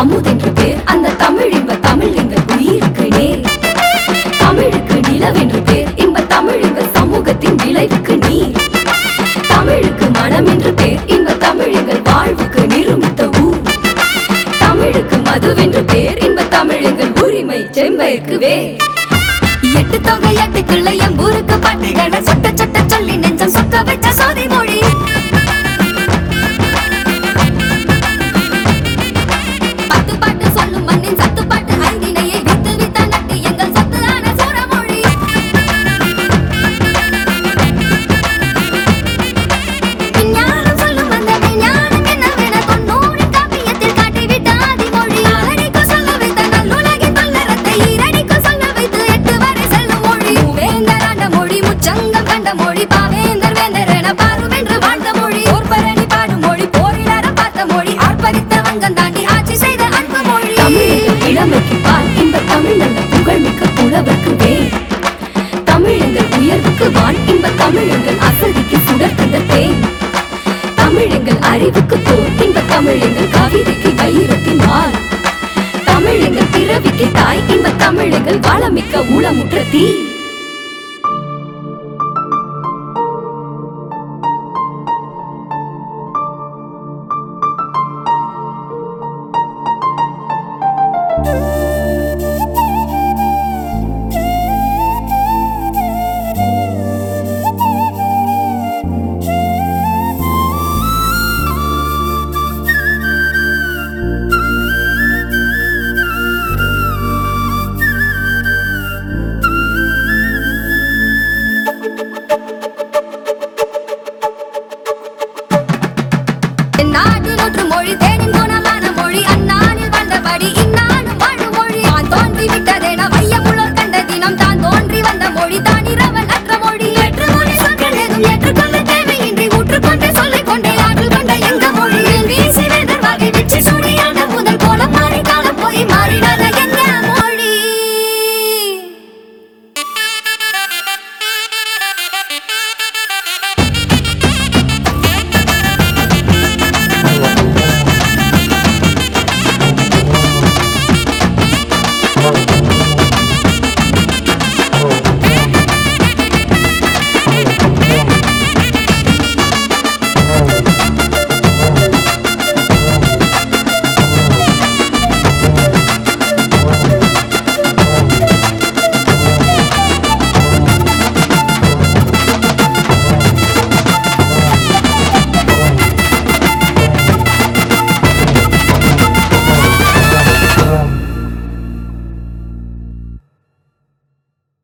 அமுதென்று பேர் அந்த தமிழ் இன்ப தமிழ் எங்கள் உயிருக்கு நேர் தமிழுக்கு நிலவென்று பேர் இன்ப தமிழ் எங்கள் சமூகத்தின் விளைவுக்கு நீர் தமிழுக்கு மனம் என்று பேர் இன்ப தமிழ் எங்கள் வாழ்வுக்கு நிருமித்த ஊர் தமிழுக்கு மதுவென்று பேர் இன்ப தமிழ் எங்கள் உரிமை செம்பயிற்கு வேர் எட்டு தொகை எட்டு கிள்ளை எம்பூருக்கு பாட்டுகளை சொட்ட சொட்ட சொல்லி நெஞ்சம் சொக்க வச்ச சோதி மொழி பத்து பாட்டு சொல்லும் மண்ணின் சத்து பாட்டு ஐந்தினையை வித்து வித்த நட்டு எங்கள் சத்து ஆன சூரமொழி விஞ்ஞானம் சொல்லும் அந்த விஞ்ஞானம் என்னவென தொண்ணூறு காப்பியத்தில் காட்டிவிட்ட ஆதிமொழி ஆறடிக்கு சொல்ல வைத்த நல்லுலகின் பல்லரத்தை ஈரடிக்கு சொல்ல வைத்து எட்டு வரை செல்லும் மொழி வேந்தர் ஆண்ட மொழி முச்சங்கம் கண்ட மொழி பாவேந்தர் வேந்தர் என பாருமென்று வாழ்ந்த மொழி போர்பரணி பாடும் மொழி போரிலர பார்த்த மொழி ஆர்ப்பரித்த வங்கம் தாண்டி ஆட்சி செய்த அன்பு மொழி இளமைக்கு பால் இந்த தமிழ் நல்ல புகழ்மிக்க புலவர்க்கு வேர் தமிழெங்கள் உயர்வுக்கு வான் இன்ப தமிழெங்கள் அசதிக்கு சுடர் தந்த தேன் தமிழெங்கள் அறிவுக்கு தோல் இன்ப தமிழெங்கள் கவிதைக்கு வைரத்தின் வாள் தமிழெங்கள் பிறவிக்கு தாய் இன்ப தமிழெங்கள் வளமிக்க உளமுற்ற தீ நாடு நூற்று மொழி தேனின்